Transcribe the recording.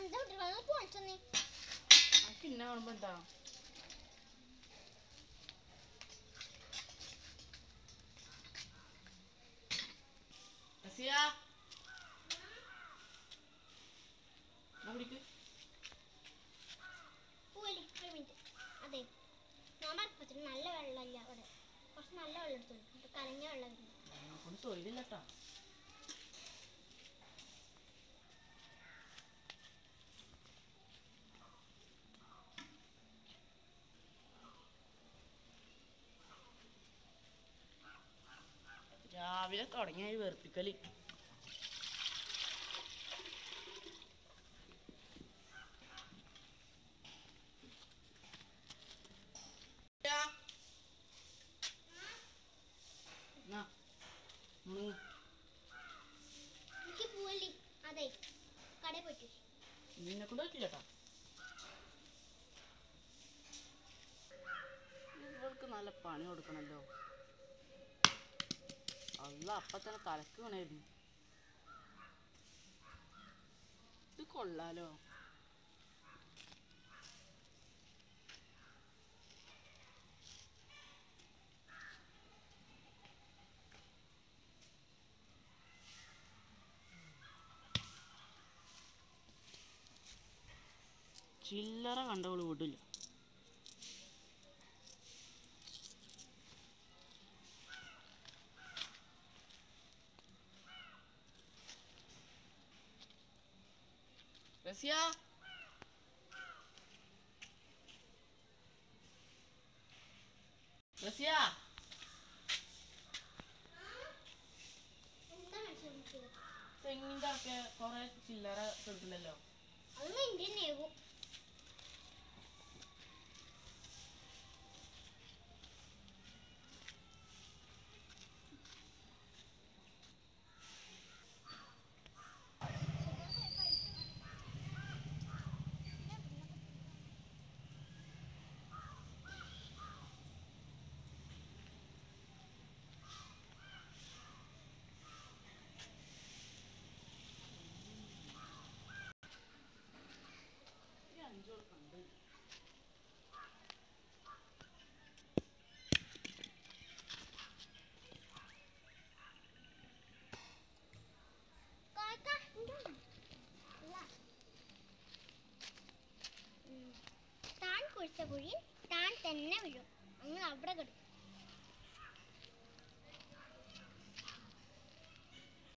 എന്താ കുട്ടികളെ പോണിച്ചെന്നേ അനക്ക് ഇന്നെ കാണുമ്പോ എന്താ റസിയ എന്നാ കുടിക്ക് പോവല്ലേ ഒരു മിനിറ്റ് അതെ നമ്മുടെ അടുപ്പത്തിന് നല്ല വെള്ളമില്ല അവിടെ കുറച്ച് നല്ല വെള്ളം എടുത്തോളൂ എന്നിട്ട് കലങ്ങിയ വെള്ളം വരുന്നു കൊണ്ട് തൊഴിലില്ലട്ടാ രാവിലെ തുടങ്ങിയ ഈ വെറുപ്പിക്കല് എന്നാ, മുങ്ങ്. എനിക്ക് പോവല്ലേ അതെ കടയിൽ പോയിട്ട് വരൂ. നിന്നെ കൊണ്ട് പറ്റില്ലട്ടാ ഇവൾക്ക് നല്ല പണി കൊടുക്കണല്ലോ അല്ല അപ്പ തന്നെ തലക്ക് വേണമായിരുന്നു ഇത് കൊള്ളാലോ ചില്ലറ കണ്ടവള് വിടില്ല റസിയ റസിയ എന്താ മനസ്സിലാക്കിയത് തെങ്ങിന്റെ ഒക്കെ കൊറേ ചില്ലറ കിട്ടില്ലല്ലോ അതൊന്നും എൻ്റെ തന്നെയാകും ഈ അഞ്ചു കണ്ട് കാക്ക, ഇങ്ങോട്ട് വാ. ഇല്ല. ഉം. താൻ കുഴിച്ച കുഴി താൻ തന്നെ വീഴും അങ്ങ് അവിടെ കിടക്കും